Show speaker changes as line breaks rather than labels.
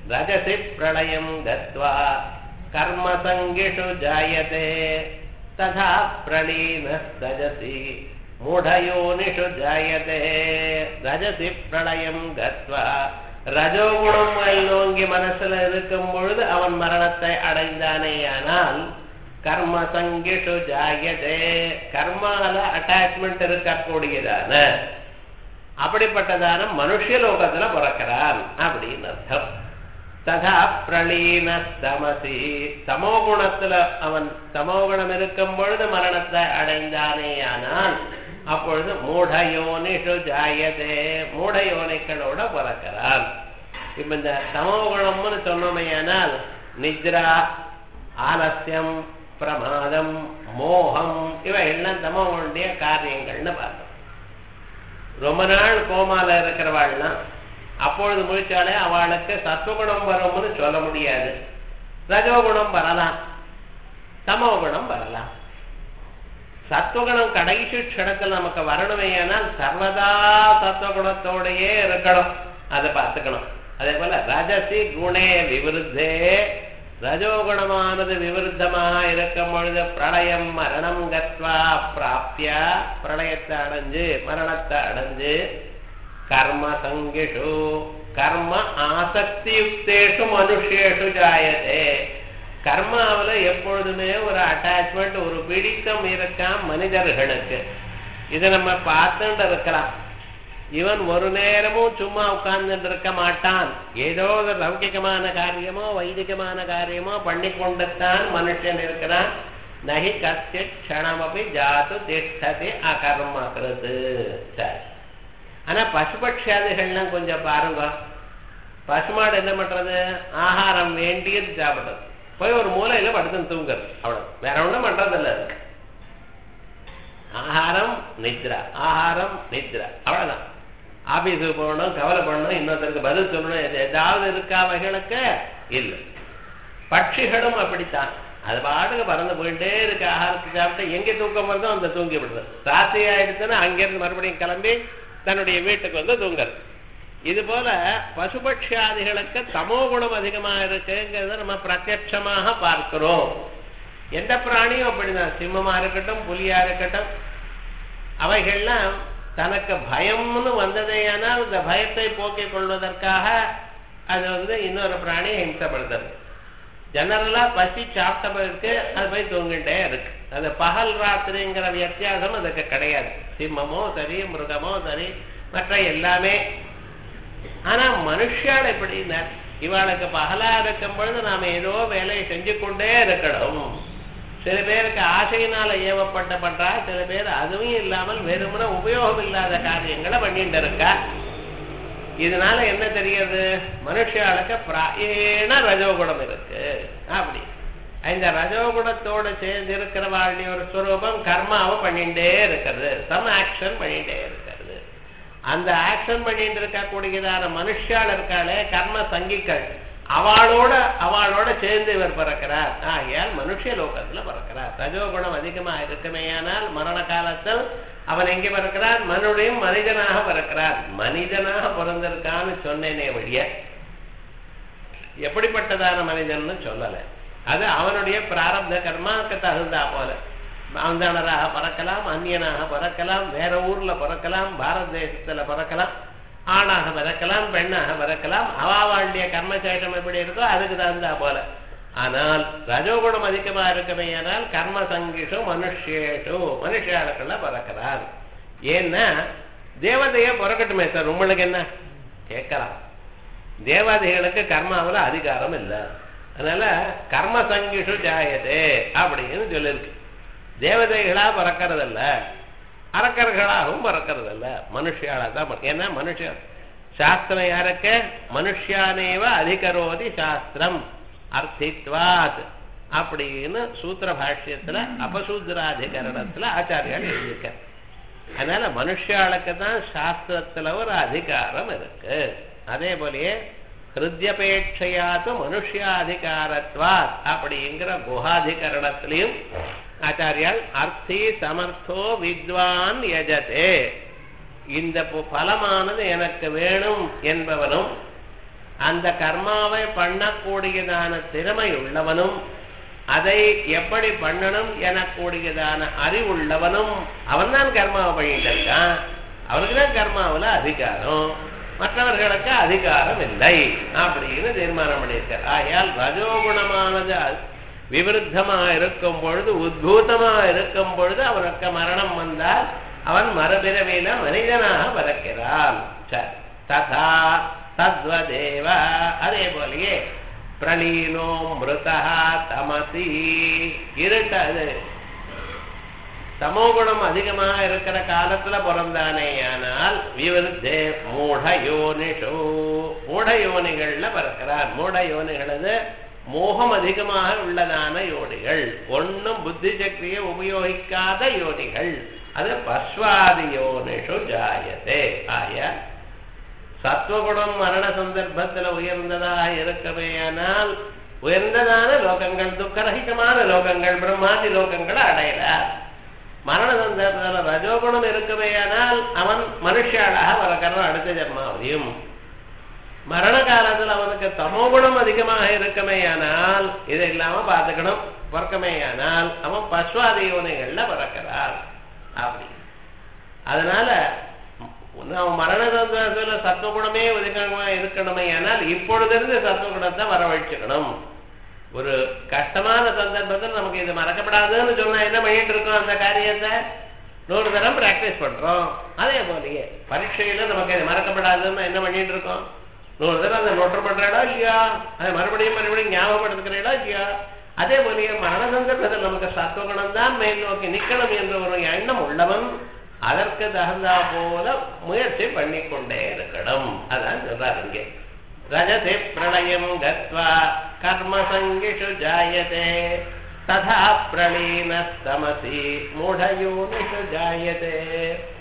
ரஜசி பிரளயம் கத்வா கர்மசங்கிஷு ஜாயதே ததா பிரளீனஸ்தஜசி மூடயோனிஷு ஜாயதே ரஜசி பிரளயம் கத்வா ரஜோகுணம் மேல்நோங்கி மனசுல இருக்கும் பொழுது அவன் மரணத்தை அடைந்தானேயானால் கர்ம சங்கிஷு ஜாயதே கர்மால அட்டாச்மெண்ட் இருக்கக்கூடியதான அப்படிப்பட்டதான மனுஷ லோகத்துல பிறக்கிறான் அப்படின்னு அர்த்தம் ததா பிரளீன தமசி தமோகுணத்துல அவன் தமோகுணம் இருக்கும் பொழுது மரணத்தை அடைந்தானேயானால் அப்பொழுது மூடயோனிஷு ஜாயதே மூடயோனிகளோட பிறக்கிறான் இப்ப இந்த தமோகுணம்னு சொன்னோமையானால் நித்ரா ஆலசியம் பிரமாதம் மோகம் இவை எல்லாம் தமோகுடைய காரியங்கள்னு பார்த்தோம் ரொம்ப நாள் கோமால இருக்கிறவாள்லாம் அப்பொழுது முழிச்சாலே அவளுக்கு சத்துவகுணம் வரும்னு சொல்ல முடியாது ரஜோகுணம் வரலாம் தமோகுணம் வரலாம் சத்துவகுணம் கடைசி க்ஷணத்தில் நமக்கு வரணுமேயானால் சர்வதா சத்துவகுணத்தோடையே இருக்கணும் அதை பார்த்துக்கணும் அதே போல ரஜசி குணே விவருத்தே ரஜோகுணமானது விவருத்தமாக இருக்கும் பொழுது பிரளயம் மரணம் கத்வா பிராப்திய பிரளயத்தை அடைஞ்சு மரணத்தை அடைஞ்சு கர்ம சங்கிஷு கர்ம ஆசக்தியுக்தேஷு மனுஷேஷு ஜாயதே கர்மாவில் எப்பொழுதுமே ஒரு அட்டாச்மெண்ட் ஒரு பிடித்தம் இருக்காம் மனிதர்களுக்கு இதை நம்ம பார்த்துட்டு இருக்கலாம் இவன் ஒரு நேரமும் சும்மா உட்கார்ந்துட்டு இருக்க மாட்டான் ஏதோ ஒரு லௌகிகமான காரியமோ வைதிகமான காரியமோ பண்ணி கொண்டுத்தான் மனுஷன் இருக்கிறான் நகி கத்திய க்ஷணமபி ஜாத்து திஷ்டதி அகர்மக்கிறது சரி ஆனா பசுபட்சியாதிகள்லாம் கொஞ்சம் பாருங்க பசுமாடு என்ன பண்றது ஆகாரம் வேண்டியது சாப்பிடுறது போய் ஒரு மூலையில படுத்துன்னு தூங்குறது அவ்வளவு வேற ஒண்ணும் பண்றது இல்ல அதுக்கு ஆகாரம் நித்ரா ஆகாரம் நித்ரா அவ்வளவுதான் ஆபீஸுக்கு போகணும் கவலை பண்ணணும் இன்னொருத்தருக்கு பதில் சொல்லணும் எது ஏதாவது இருக்கா அவைகளுக்கு இல்லை பட்சிகளும் அப்படித்தான் அது பாட்டுக்கு பறந்து போயிட்டே இருக்கு ஆகாரத்தை சாப்பிட்டு எங்க தூக்கம் வருதோ அந்த தூங்கி விடுறது ராத்திரி ஆயிடுச்சுன்னா அங்கிருந்து மறுபடியும் கிளம்பி தன்னுடைய வீட்டுக்கு வந்து தூங்குறது இது போல பசுபட்சியாதிகளுக்கு தமோ குணம் அதிகமா இருக்குங்கிறத நம்ம பிரத்யட்சமாக பார்க்கிறோம் எந்த பிராணியும் அப்படிதான் சிம்மமா இருக்கட்டும் புலியா இருக்கட்டும் அவைகள்லாம் தனக்கு பயம்னு வந்ததேயானால் இந்த பயத்தை போக்கிக் கொள்வதற்காக அது வந்து இன்னொரு பிராணியை ஹிம்சப்படுத்துறது ஜெனரலா பசி சாப்பிட்ட பிறகு அது போய் தூங்கிட்டே இருக்கு அது பகல் ராத்திரிங்கிற வித்தியாசம் அதுக்கு கிடையாது சிம்மமோ சரி மிருகமோ சரி மற்ற எல்லாமே ஆனா மனுஷால் எப்படின்னா இவாளுக்கு பகலா இருக்கும் பொழுது நாம ஏதோ வேலையை செஞ்சு கொண்டே இருக்கணும் சில பேருக்கு ஆசையினால ஏவப்பட்ட பண்றா சில பேர் அதுவும் இல்லாமல் வெறுமன உபயோகம் இல்லாத காரியங்களை பண்ணிட்டு இருக்கா இதனால என்ன தெரியுது மனுஷாளுக்கு பிராயண ரஜோகுணம் இருக்கு அப்படி இந்த ரஜோகுணத்தோட சேர்ந்து இருக்கிறவாளுடைய ஒரு ஸ்வரூபம் கர்மாவை பண்ணிட்டே இருக்கிறது சம் ஆக்ஷன் பண்ணிட்டே இருக்கிறது அந்த ஆக்ஷன் பண்ணிட்டு இருக்கக்கூடியதான மனுஷால் இருக்காளே கர்ம சங்கிகள் அவளோட அவளோட சேர்ந்து இவர் பிறக்கிறார் ஆகையால் மனுஷ லோகத்துல பிறக்கிறார் ரஜோகுணம் அதிகமா இருக்குமேயானால் மரண காலத்தில் அவன் எங்கே பிறக்கிறார் மனுடையும் மனிதனாக பிறக்கிறார் மனிதனாக பிறந்திருக்கான்னு சொன்னேனே வழிய எப்படிப்பட்டதான மனிதன்னு சொல்லலை அது அவனுடைய பிராரப்த கர்மாக்கு தகுந்தா போல அந்தனராக பிறக்கலாம் அந்நியனாக பிறக்கலாம் வேற ஊர்ல பிறக்கலாம் பாரத தேசத்துல பிறக்கலாம் ஆணாக பிறக்கலாம் பெண்ணாக பிறக்கலாம் அவாவாளுடைய கர்மசேஷம் எப்படி இருக்கோ அதுக்கு தகுந்தா போல ஆனால் ரஜோகுணம் அதிகமா இருக்குமே ஆனால் கர்ம சங்கிஷு மனுஷேஷு மனுஷாளுக்குள்ள பிறக்கிறார் ஏன்னா தேவதைய பிறக்கட்டுமே சார் உங்களுக்கு என்ன கேட்கலாம் தேவதைகளுக்கு கர்மாவில் அதிகாரம் இல்லை அதனால கர்ம சங்கிஷு ஜாயதே அப்படின்னு சொல்லியிருக்கு தேவதைகளா பிறக்கிறதில்ல அரக்கர்களாகவும் பிறக்கிறதில்ல மனுஷியாளா தான் ஏன்னா மனுஷ சாஸ்திரம் யாருக்கு மனுஷியானேவ அதிகரோதி சாஸ்திரம் அர்த்தித்வாத் அப்படின்னு சூத்திர பாஷ்யத்துல அபசூத்ராதிகரணத்துல ஆச்சாரியால் எழுதியிருக்க அதனால மனுஷாளுக்கு தான் சாஸ்திரத்துல ஒரு அதிகாரம் இருக்கு அதே போலயே ஹிருத்யபேட்சையாது மனுஷியாதிகாரத்வாத் அப்படிங்கிற குஹாதிகரணத்திலையும் ஆச்சாரியால் அர்த்தி சமர்த்தோ வித்வான் யஜதே இந்த பலமானது எனக்கு வேணும் என்பவனும் அந்த கர்மாவை பண்ணக்கூடியதான திறமை உள்ளவனும் அதை எப்படி பண்ணணும் எனக்கூடியதான அறிவுள்ளவனும் அவன் தான் கர்மாவை பண்ணிட்டு இருக்கான் அவனுக்கு தான் கர்மாவில் அதிகாரம் மற்றவர்களுக்கு அதிகாரம் இல்லை அப்படின்னு தீர்மானம் பண்ணியிருக்கார் ஆகையால் ரஜோகுணமானது விவருத்தமா இருக்கும் பொழுது உத்பூதமா இருக்கும் பொழுது அவனுக்கு மரணம் வந்தால் அவன் மறுபிறவியில மனிதனாக பிறக்கிறான் சரி ததா தத்வதேவ அதே போலயே பிரலீனோ மிருதா தமசி இருட்டது தமோகுணம் அதிகமாக இருக்கிற காலத்துல பிறந்தானேயானால் விவருத்தே மூட யோனிஷோ மூட யோனிகள்ல பிறக்கிறார் மூட யோனிகளது மோகம் அதிகமாக உள்ளதான யோனிகள் ஒன்னும் புத்தி சக்தியை உபயோகிக்காத யோனிகள் அது பஸ்வாதி யோனிஷு ஜாயதே ஆய சத்வகுணம் மரண சந்தர்ப்பத்தில் உயர்ந்ததாக இருக்கவேயானால் உயர்ந்ததான லோகங்கள் துக்கரகிதமான லோகங்கள் பிரம்மாதி லோகங்களை அடையலாம் மரண சந்தர்ப்பத்தில் ரஜோகுணம் இருக்கவேயானால் அவன் மனுஷாளாக வளர்க்கிறான் அடுத்த ஜன்மாவதியும் மரண காலத்தில் அவனுக்கு தமோகுணம் அதிகமாக இருக்கமேயானால் இதை இல்லாம பார்த்துக்கணும் பிறக்கமேயானால் அவன் பஸ்வாதி யோனைகள்ல பிறக்கிறான் அப்படி அதனால நாம் மரண சந்தர்ப்பத்தில் சத்துவகுணமே ஒதுக்கணுமா இருக்கணுமே ஆனால் இப்பொழுதிருந்து சத்துவகுணத்தை வரவழைச்சுக்கணும் ஒரு கஷ்டமான சந்தர்ப்பத்தில் நமக்கு இது மறக்கப்படாதுன்னு சொன்னா என்ன பண்ணிட்டு இருக்கோம் அந்த காரியத்தை நூறு தரம் பிராக்டிஸ் பண்றோம் அதே போலயே பரீட்சையில நமக்கு இது மறக்கப்படாதுன்னு என்ன பண்ணிட்டு இருக்கோம் நூறு தரம் அந்த நோட்டு பண்றடா இல்லையா அதை மறுபடியும் மறுபடியும் ஞாபகப்படுத்துக்கிறீடா இல்லையா அதே போலயே மரண சந்தர்ப்பத்தில் நமக்கு சத்துவகுணம் தான் மேல் நோக்கி நிக்கணும் என்ற ஒரு எண்ணம் உள்ளவன் அதற்கு தகுந்தா போல முயற்சி பண்ணிக்கொண்டே இருக்கணும் அதான் சொல்றாரு இங்கே ரஜதே பிரளயம் கத்வா கர்மசங்கிஷு ஜாயதே ததா பிரளீனஸ்தமசி மூடயோனிஷு ஜாயதே